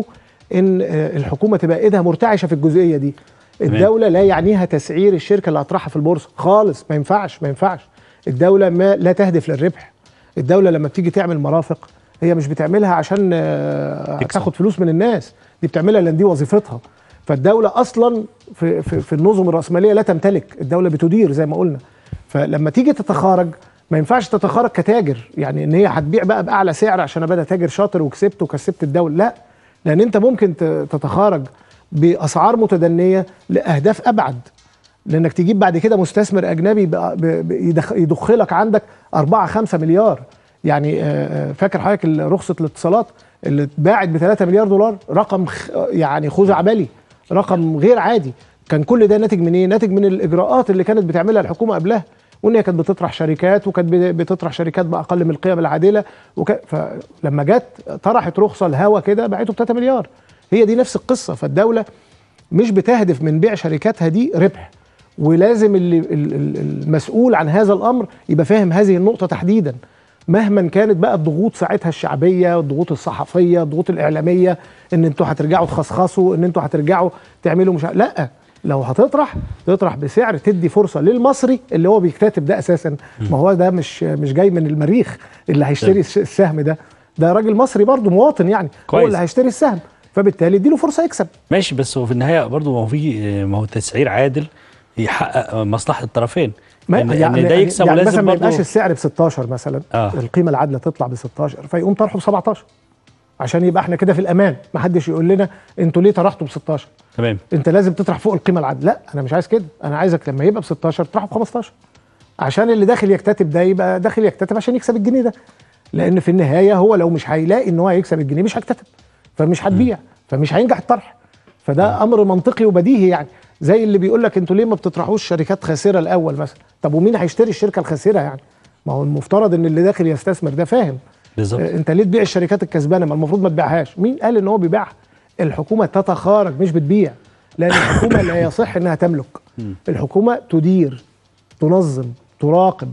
ان آه، الحكومه تبقى ايدها مرتعشه في الجزئيه دي الدوله لا يعنيها تسعير الشركه اللي هطرحها في البورصه خالص ما ينفعش ما ينفعش الدوله ما لا تهدف للربح الدوله لما بتيجي تعمل مرافق هي مش بتعملها عشان آه، تكسب. تاخد فلوس من الناس دي بتعملها لان دي وظيفتها فالدوله اصلا في, في, في النظم الراسماليه لا تمتلك الدوله بتدير زي ما قلنا فلما تيجي تتخارج ما ينفعش تتخارج كتاجر يعني ان هي هتبيع بقى باعلى سعر عشان ابقى أنا تاجر شاطر وكسبت وكسبت الدوله لا لان انت ممكن ت- تتخارج باسعار متدنيه لاهداف ابعد لانك تجيب بعد كده مستثمر اجنبي بقى- ب- ب- يدخ- يدخلك عندك 4 5 مليار يعني آه، آه، فاكر حضرتك ال- رخصه الاتصالات اللي اتباعت ب 3 مليار دولار رقم خ- يعني خزعبلي رقم غير عادي كان كل ده ناتج من ايه؟ ناتج من الاجراءات اللي كانت بتعملها الحكومه قبلها وان هي كانت بتطرح شركات وكانت بت- بتطرح شركات باقل من القيم العادله وك... فلما جت طرحت رخصه الهوا كده باعته ب 3 مليار هي دي نفس القصه فالدوله مش بتهدف من بيع شركاتها دي ربح ولازم اللي ال- ال- المسؤول عن هذا الامر يبقى فاهم هذه النقطه تحديدا مهما كانت بقى الضغوط ساعتها الشعبيه الضغوط الصحفيه الضغوط الاعلاميه ان انتوا هترجعوا تخصخصوا ان انتوا هترجعوا تعملوا مش ع- لا لو هتطرح تطرح بسعر تدي فرصه للمصري اللي هو بيكتتب ده اساسا ما هو ده مش مش جاي من المريخ اللي هيشتري الس- السهم ده ده راجل مصري برضه مواطن يعني هو كويس. اللي هيشتري السهم فبالتالي اديله فرصه يكسب ماشي بس هو في النهايه برضه ما هو في ما هو تسعير عادل يحقق مصلحه الطرفين ما ان, إن ده يكسب يعني مثلا ولازم ما يبقاش برضه السعر ب 16 مثلا آه. القيمه العادله تطلع ب 16 فيقوم طرحه ب 17 عشان يبقى احنا كده في الامان ما حدش يقول لنا انتوا ليه طرحتوا ب 16 تمام انت لازم تطرح فوق القيمه العادله لا انا مش عايز كده انا عايزك لما يبقى ب 16 تطرحه ب 15 عشان اللي داخل يكتتب ده يبقى داخل يكتتب عشان يكسب الجنيه ده لان في النهايه هو لو مش هيلاقي ان هو هيكسب الجنيه مش هيكتتب فمش هتبيع فمش هينجح الطرح فده امر منطقي وبديهي يعني زي اللي بيقول لك انتوا ليه ما بتطرحوش شركات خاسره الاول مثلا طب ومين هيشتري الشركه الخاسره يعني ما هو المفترض ان اللي داخل يستثمر ده فاهم بالظبط آه، انت ليه تبيع الشركات الكسبانه ما المفروض ما تبيعهاش مين قال ان هو بيبيعها الحكومه تتخارج مش بتبيع لان الحكومه لا يصح انها تملك الحكومه تدير تنظم تراقب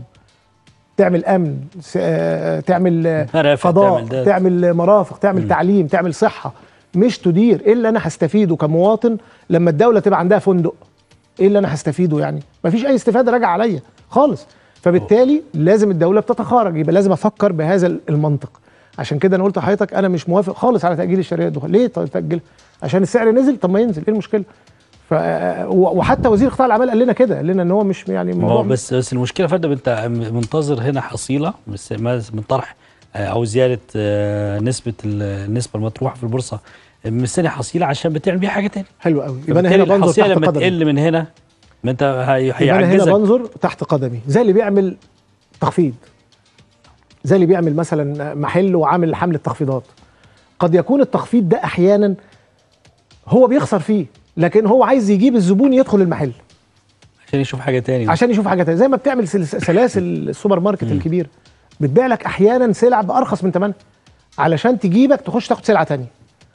تعمل امن س- آه، تعمل آه، مرافق، فضاء تعمل ده. تعمل مرافق تعمل تعليم تعمل صحه مش تدير ايه اللي انا هستفيده كمواطن لما الدوله تبقى عندها فندق ايه اللي انا هستفيده يعني مفيش اي استفاده راجع عليا خالص فبالتالي لازم الدوله بتتخارج يبقى لازم افكر بهذا المنطق عشان كده انا قلت لحضرتك انا مش موافق خالص على تاجيل الشركات الدخان ليه طيب تاجل عشان السعر نزل طب ما ينزل ايه المشكله ف و- وحتى وزير قطاع الاعمال قال لنا كده قال لنا ان هو مش يعني ما هو الموضوع بس بس المشكله فندم انت منتظر هنا حصيله بس ما- من طرح آه، او زياده آه، نسبه ال- النسبه المطروحه في البورصه مستني حصيله عشان بتعمل بيها حاجه تاني حلو قوي يبقى انا هنا فبالتالي بنظر الحصيله تحت لما قدمي تقل من هنا ما انت هي- يبقى انا هنا هيعجزك بنظر تحت قدمي زي اللي بيعمل تخفيض زي اللي بيعمل مثلا محل وعامل حمله تخفيضات قد يكون التخفيض ده احيانا هو بيخسر فيه لكن هو عايز يجيب الزبون يدخل المحل عشان يشوف حاجه تاني عشان يشوف حاجه تانية زي ما بتعمل سلس- سلاسل السوبر ماركت الكبير بتبيع لك احيانا سلع بارخص من ثمنها علشان تجيبك تخش تاخد سلعه تانية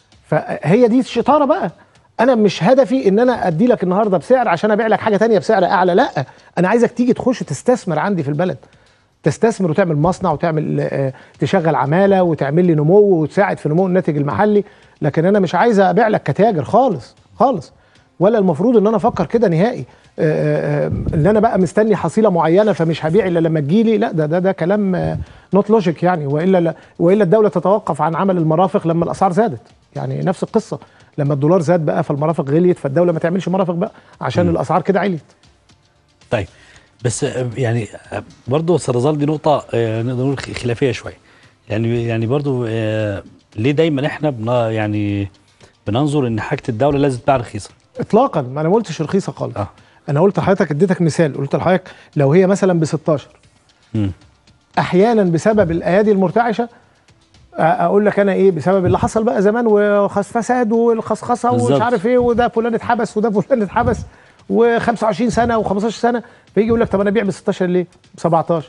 فهي دي الشطاره بقى انا مش هدفي ان انا ادي لك النهارده بسعر عشان ابيع لك حاجه تانية بسعر اعلى لا انا عايزك تيجي تخش تستثمر عندي في البلد تستثمر وتعمل مصنع وتعمل آه، تشغل عماله وتعمل لي نمو وتساعد في نمو الناتج المحلي لكن انا مش عايز ابيع لك كتاجر خالص خالص ولا المفروض ان انا افكر كده نهائي آه، آه، ان انا بقى مستني حصيله معينه فمش هبيع الا لما تجيلي لا ده ده ده كلام نوت لوجيك يعني والا لا والا الدوله تتوقف عن عمل المرافق لما الاسعار زادت يعني نفس القصه لما الدولار زاد بقى فالمرافق غليت فالدوله ما تعملش مرافق بقى عشان الاسعار كده عليت طيب بس آه، يعني آه، برضه سرزال دي نقطة آه، نقدر نقول خ- خلافية شوية يعني يعني برضه آه، ليه دايما احنا بنا يعني بننظر ان حاجة الدولة لازم تباع رخيصة اطلاقا ما انا ما قلتش رخيصه خالص اه انا قلت لحضرتك اديتك مثال قلت لحضرتك لو هي مثلا ب 16 مم. احيانا بسبب الايادي المرتعشه أ- اقول لك انا ايه بسبب اللي حصل بقى زمان وفساد والخصخصه ومش بالظبط. عارف ايه وده فلان اتحبس وده فلان اتحبس و25 سنه و15 سنه فيجي يقول لك طب انا ابيع ب 16 ليه؟ ب 17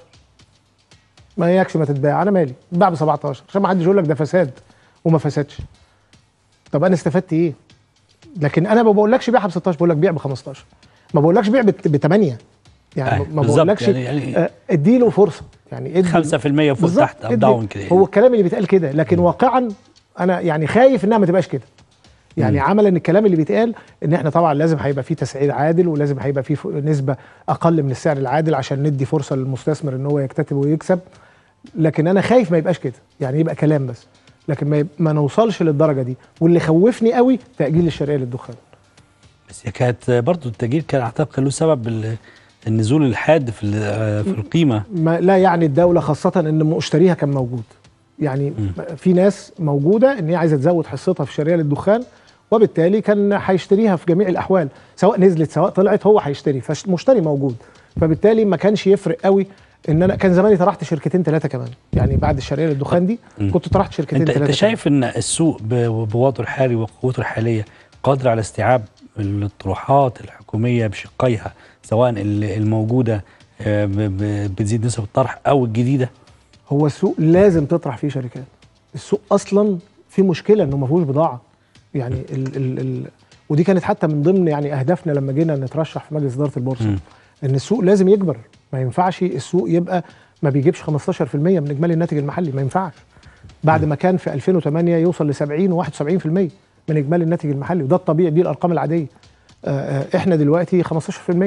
ما ياكش ما تتباع انا مالي اتباع ب 17 عشان ما حدش يقول لك ده فساد وما فسدش طب انا استفدت ايه؟ لكن انا ما بقولكش بيعها ب 16 بقول لك بيع ب 15 ما بقولكش بيع ب 8 يعني أيوة، ما بالظبط. بقولكش يعني- يعني- آه، اديله فرصه يعني ادي 5% فوق بالظبط، تحت اب ادي- داون كده هو الكلام اللي بيتقال كده لكن واقعا انا يعني خايف انها ما تبقاش كده يعني مم. عملا الكلام اللي بيتقال ان احنا طبعا لازم هيبقى فيه تسعير عادل ولازم هيبقى فيه ف- نسبه اقل من السعر العادل عشان ندي فرصه للمستثمر ان هو يكتتب ويكسب لكن انا خايف ما يبقاش كده يعني يبقى كلام بس لكن ما, يب... ما نوصلش للدرجه دي واللي خوفني قوي تاجيل الشرقيه للدخان بس هي كانت برضه التأجيل كان اعتقد كان له سبب ال- النزول الحاد في ال- في القيمه ما لا يعني الدوله خاصه ان مشتريها كان موجود يعني في ناس موجوده ان هي عايزه تزود حصتها في الشرقيه للدخان وبالتالي كان هيشتريها في جميع الاحوال سواء نزلت سواء طلعت هو هيشتري فمشتري موجود فبالتالي ما كانش يفرق قوي ان انا كان زماني طرحت شركتين ثلاثه كمان يعني بعد الشرقيه للدخان دي مم. كنت طرحت شركتين انت ثلاثه انت شايف ان السوق ب- بوضعه الحالي وقوته الحاليه قادر على استيعاب الطروحات الحكوميه بشقيها سواء ال- الموجوده آه، ب- ب- بتزيد نسب الطرح او الجديده هو السوق لازم تطرح فيه شركات السوق اصلا في مشكله انه ما فيهوش بضاعه يعني ال ال ال ودي كانت حتى من ضمن يعني اهدافنا لما جينا نترشح في مجلس اداره البورصه مم. ان السوق لازم يكبر ما ينفعش السوق يبقى ما بيجيبش 15% من اجمالي الناتج المحلي ما ينفعش بعد ما كان في 2008 يوصل ل 70 و71% من اجمالي الناتج المحلي وده الطبيعي دي الارقام العاديه آه، آه، احنا دلوقتي 15%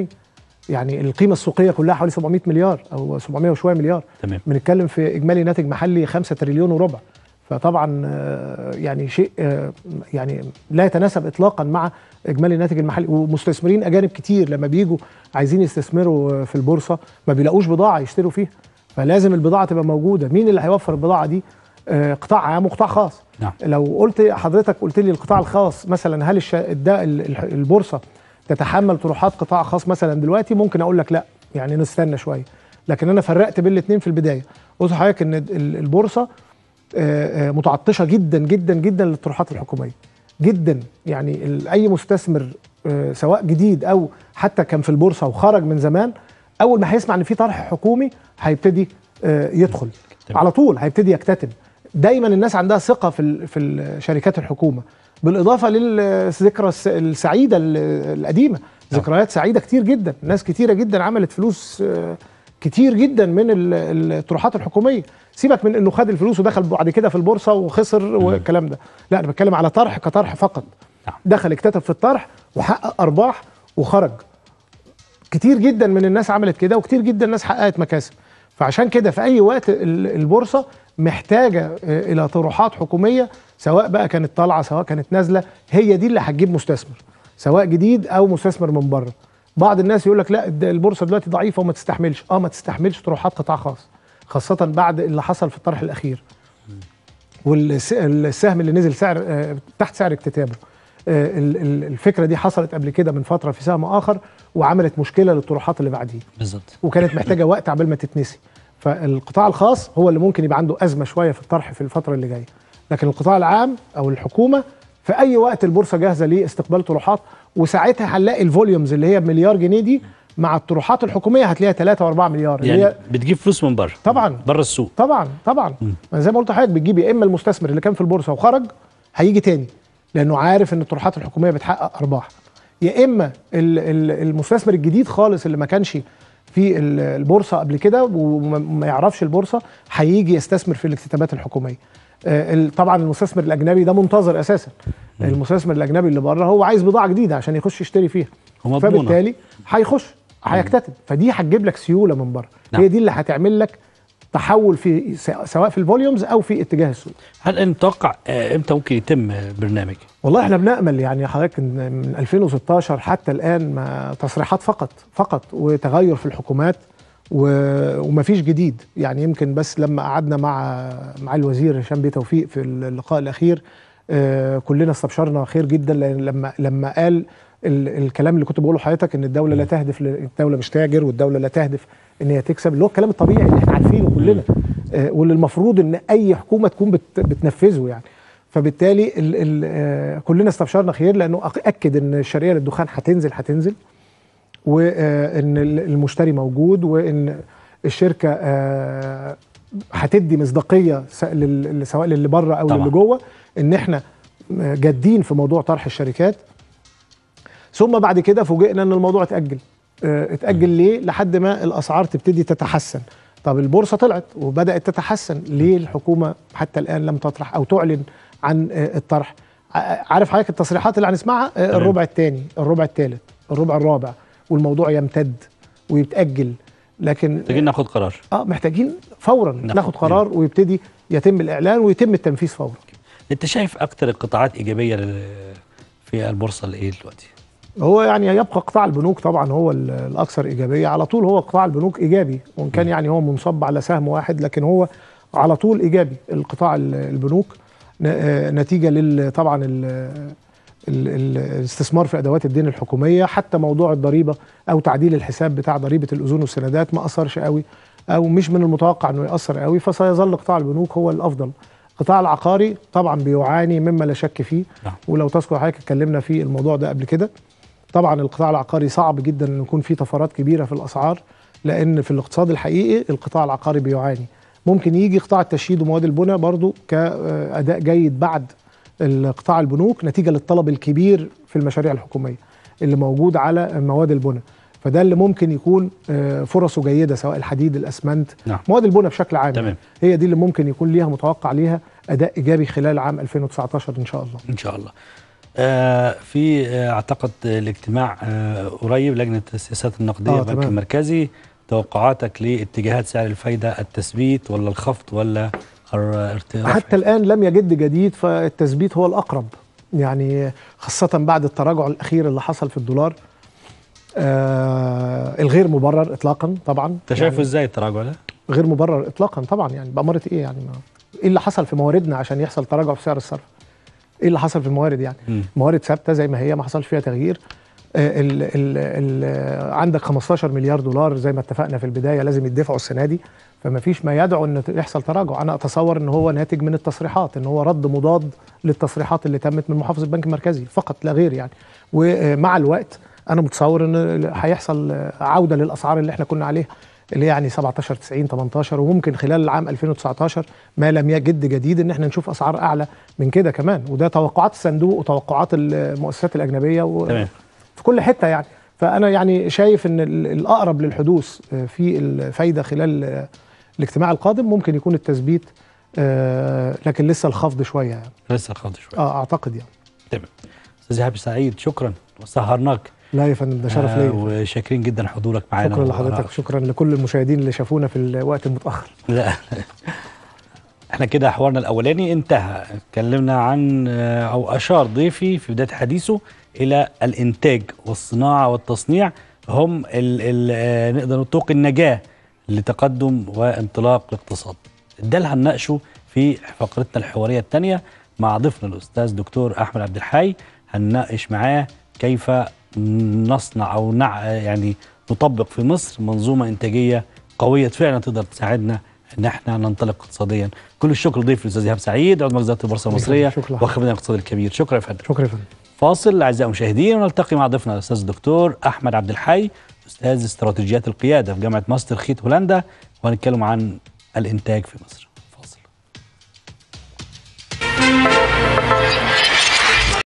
يعني القيمه السوقيه كلها حوالي 700 مليار او 700 وشويه مليار تمام بنتكلم في اجمالي ناتج محلي 5 تريليون وربع فطبعا آه، يعني شيء آه، يعني لا يتناسب اطلاقا مع اجمالي الناتج المحلي ومستثمرين اجانب كتير لما بيجوا عايزين يستثمروا آه، في البورصه ما بيلاقوش بضاعه يشتروا فيها فلازم البضاعه تبقى موجوده مين اللي هيوفر البضاعه دي آه، قطاع عام وقطاع خاص نعم لو قلت حضرتك قلت لي القطاع الخاص مثلا هل الش... ده ال- ال- البورصه تتحمل طروحات قطاع خاص مثلا دلوقتي ممكن اقول لك لا يعني نستنى شويه لكن انا فرقت بين الاثنين في البدايه قلت لحضرتك ان ال- البورصه آه، آه، متعطشه جدا جدا جدا للطروحات الحكوميه جدا يعني ال- اي مستثمر آه، سواء جديد او حتى كان في البورصه وخرج من زمان اول ما هيسمع ان في طرح حكومي هيبتدي آه، يدخل تمام. على طول هيبتدي يكتتب دايما الناس عندها ثقه في ال- في ال- شركات الحكومه بالاضافه للذكرى الس- السعيده ال- القديمه ذكريات سعيده كتير جدا ناس كتيره جدا عملت فلوس آه، كتير جدا من ال- الطروحات الحكوميه سيبك من انه خد الفلوس ودخل بعد كده في البورصه وخسر والكلام ده لا انا بتكلم على طرح كطرح فقط نعم. دخل اكتتب في الطرح وحقق ارباح وخرج كتير جدا من الناس عملت كده وكتير جدا الناس حققت مكاسب فعشان كده في اي وقت ال- البورصه محتاجه آه، الى طروحات حكوميه سواء بقى كانت طالعه سواء كانت نازله هي دي اللي هتجيب مستثمر سواء جديد او مستثمر من بره بعض الناس يقول لك لا الد- البورصه دلوقتي ضعيفه وما تستحملش اه ما تستحملش طروحات قطاع خاص خاصه بعد اللي حصل في الطرح الاخير والسهم اللي نزل سعر آه، تحت سعر اكتتابه آه، ال- ال- الفكره دي حصلت قبل كده من فتره في سهم اخر وعملت مشكله للطروحات اللي بعديه بالظبط وكانت محتاجه وقت عبال ما تتنسي فالقطاع الخاص هو اللي ممكن يبقى عنده ازمه شويه في الطرح في الفتره اللي جايه لكن القطاع العام او الحكومه في اي وقت البورصه جاهزه لاستقبال طروحات وساعتها هنلاقي الفوليومز اللي هي بمليار جنيه دي مع الطروحات الحكوميه هتلاقيها 3 و4 مليار اللي يعني هي بتجيب فلوس من بره طبعا بره السوق طبعا طبعا أنا زي ما قلت لحضرتك بتجيب يا اما المستثمر اللي كان في البورصه وخرج هيجي تاني لانه عارف ان الطروحات الحكوميه بتحقق ارباح يا اما ال- ال- المستثمر الجديد خالص اللي ما كانش في ال- البورصه قبل كده وما ما يعرفش البورصه هيجي يستثمر في الاكتتابات الحكوميه آه، ال- طبعا المستثمر الاجنبي ده منتظر اساسا المستثمر الاجنبي اللي بره هو عايز بضاعه جديده عشان يخش يشتري فيها ومضمونة. فبالتالي هيخش هيكتتب فدي هتجيب لك سيوله من بره نعم. هي دي اللي هتعمل لك تحول في س- سواء في الفوليومز او في اتجاه السوق هل انت متوقع آه، امتى ممكن يتم برنامج والله احنا بنامل يعني حضرتك إن من 2016 حتى الان ما تصريحات فقط فقط وتغير في الحكومات و- ومفيش جديد يعني يمكن بس لما قعدنا مع مع الوزير هشام بيه توفيق في اللقاء الاخير آه، كلنا استبشرنا خير جدا لان لما لما قال ال- الكلام اللي كنت بقوله لحضرتك ان الدوله لا تهدف ل- الدوله مش تاجر والدوله لا تهدف ان هي تكسب اللي هو الكلام الطبيعي اللي احنا عارفينه كلنا آه، واللي المفروض ان اي حكومه تكون بت- بتنفذه يعني فبالتالي ال ال آه، كلنا استبشرنا خير لانه أك- اكد ان الشرقيه للدخان هتنزل هتنزل وان المشتري موجود وان الشركه آه، هتدي مصداقيه س- لل- سواء للي بره او طبعا. للي جوه ان احنا جادين في موضوع طرح الشركات ثم بعد كده فوجئنا ان الموضوع اتاجل آه، اتاجل ليه لحد ما الاسعار تبتدي تتحسن طب البورصه طلعت وبدات تتحسن ليه الحكومه حتى الان لم تطرح او تعلن عن آه، الطرح ع- عارف حضرتك التصريحات اللي هنسمعها آه، تمام. الربع الثاني الربع الثالث الربع الرابع والموضوع يمتد ويتاجل لكن محتاجين ناخد قرار اه محتاجين فورا ناخد ناخد قرار ويبتدي يتم الاعلان ويتم التنفيذ فورا انت شايف اكتر القطاعات ايجابيه لل- في البورصه الايه دلوقتي هو يعني يبقى قطاع البنوك طبعا هو ال- الاكثر ايجابيه على طول هو قطاع البنوك ايجابي وان كان يعني هو منصب على سهم واحد لكن هو على طول ايجابي القطاع ال- البنوك ن- آه، نتيجه لل طبعا ال- ال- ال- الاستثمار في ادوات الدين الحكوميه حتى موضوع الضريبه او تعديل الحساب بتاع ضريبه الاذون والسندات ما اثرش قوي او مش من المتوقع انه ياثر قوي فسيظل قطاع البنوك هو الافضل القطاع العقاري طبعا بيعاني مما لا شك فيه نعم. ولو تذكر حضرتك اتكلمنا في الموضوع ده قبل كده طبعا القطاع العقاري صعب جدا ان يكون فيه طفرات كبيره في الاسعار لان في الاقتصاد الحقيقي القطاع العقاري بيعاني ممكن يجي قطاع التشييد ومواد البناء برضو كاداء جيد بعد القطاع البنوك نتيجه للطلب الكبير في المشاريع الحكوميه اللي موجود على مواد البناء فده اللي ممكن يكون آه، فرصه جيده سواء الحديد الاسمنت نعم. مواد البناء بشكل عام تمام. هي دي اللي ممكن يكون ليها متوقع ليها اداء ايجابي خلال عام 2019 ان شاء الله ان شاء الله آه في آه اعتقد الاجتماع آه قريب لجنه السياسات النقديه آه، البنك تمام. المركزي توقعاتك لاتجاهات سعر الفايده التثبيت ولا الخفض ولا الارتفاع حتى الآن لم يجد جديد فالتثبيت هو الأقرب يعني خاصة بعد التراجع الأخير اللي حصل في الدولار آه الغير مبرر إطلاقا طبعا انت شايفه يعني ازاي التراجع ده؟ غير مبرر إطلاقا طبعا يعني بأمارة إيه يعني ما إيه اللي حصل في مواردنا عشان يحصل تراجع في سعر الصرف إيه اللي حصل في الموارد يعني مم. موارد ثابتة زي ما هي ما حصلش فيها تغيير آه، ال ال ال عندك 15 مليار دولار زي ما اتفقنا في البدايه لازم يدفعوا السنه دي فما فيش ما يدعو ان يحصل تراجع انا اتصور ان هو ناتج من التصريحات ان هو رد مضاد للتصريحات اللي تمت من محافظ البنك المركزي فقط لا غير يعني ومع الوقت انا متصور ان هيحصل عوده للاسعار اللي احنا كنا عليها اللي هي يعني 17 90 18 وممكن خلال العام 2019 ما لم يجد جديد ان احنا نشوف اسعار اعلى من كده كمان وده توقعات الصندوق وتوقعات المؤسسات الاجنبيه و... تمام في كل حته يعني فانا يعني شايف ان ال- الاقرب للحدوث في الفايده خلال الاجتماع القادم ممكن يكون التثبيت آه، لكن لسه الخفض شويه يعني لسه الخفض شويه اه اعتقد يعني تمام استاذ ايهاب سعيد شكرا وسهرناك لا يا فندم ده شرف آه ليا وشاكرين جدا حضورك معانا شكرا و- لحضرتك شكرا لكل المشاهدين اللي شافونا في الوقت المتاخر لا احنا كده حوارنا الاولاني انتهى اتكلمنا عن آه، او اشار ضيفي في بدايه حديثه الى الانتاج والصناعه والتصنيع هم ال ال آه، نقدر نقول طوق النجاه لتقدم وانطلاق الاقتصاد ده اللي هنناقشه في فقرتنا الحواريه الثانيه مع ضيفنا الاستاذ دكتور احمد عبد الحي هنناقش معاه كيف نصنع او نع يعني نطبق في مصر منظومه انتاجيه قويه فعلا تقدر تساعدنا ان احنا ننطلق اقتصاديا كل الشكر لضيف الاستاذ ايهاب سعيد عضو مجلس إدارة البورصه المصريه شكرا. وخبيرنا الاقتصادي الكبير شكرا يا فندم شكرا يا فندم فاصل اعزائي المشاهدين ونلتقي مع ضيفنا الاستاذ الدكتور احمد عبد الحي استاذ استراتيجيات القياده في جامعه ماستر خيت هولندا وهنتكلم عن الانتاج في مصر